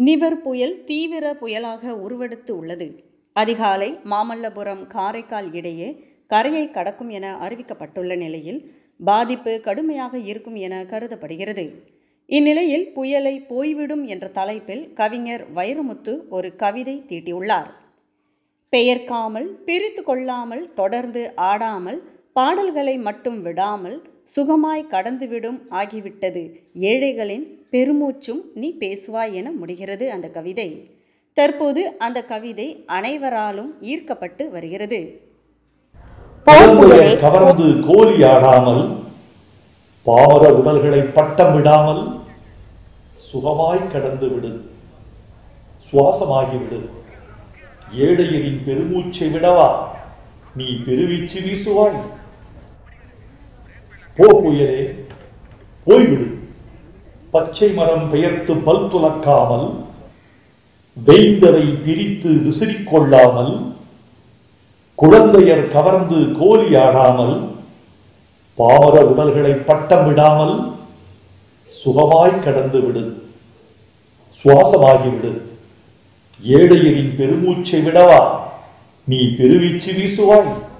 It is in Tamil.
நிவர் புயல் தீவிர புயலாக உருவெடுத்து உள்ளது அதிகாலை மாமல்லபுரம் காரைக்கால் இடையே கரையை கடக்கும் என அறிவிக்கப்பட்டுள்ள நிலையில் பாதிப்பு கடுமையாக இருக்கும் என கருதப்படுகிறது இந்நிலையில் புயலை போய்விடும் என்ற தலைப்பில் கவிஞர் வைரமுத்து ஒரு கவிதை தீட்டியுள்ளார் பெயர்க்காமல் பிரித்து கொள்ளாமல் தொடர்ந்து ஆடாமல் பாடல்களை மட்டும் விடாமல் சுகமாய் கடந்துவிடும் ஆகிவிட்டது ஏழைகளின் பெருமூச்சும் நீ பேசுவாய் என முடிகிறது அந்த கவிதை தற்போது அந்த கவிதை அனைவராலும் ஈர்க்கப்பட்டு வருகிறது குழந்தையை கவர்ந்து கோலி ஆடாமல் பாமர உடல்களை பட்டம் விடாமல் சுகமாய் கடந்து விடு சுவாசமாகி விடு ஏழையரின் பெருமூச்சை விடவா நீ பெருவீச்சு வீசுவாய் போ புயலே போய்விடு பச்சை மரம் பெயர்த்து பல் துலக்காமல் வெய்ந்தவை பிரித்து விசிறிக் கொள்ளாமல் குழந்தையர் கவர்ந்து கோலி ஆடாமல் பாமர உடல்களை பட்டம் விடாமல் சுகமாய் கடந்து விடு சுவாசமாகி விடு ஏழையரின் பெருமூச்சை விடவா நீ பெருவீச்சு வீசுவாய்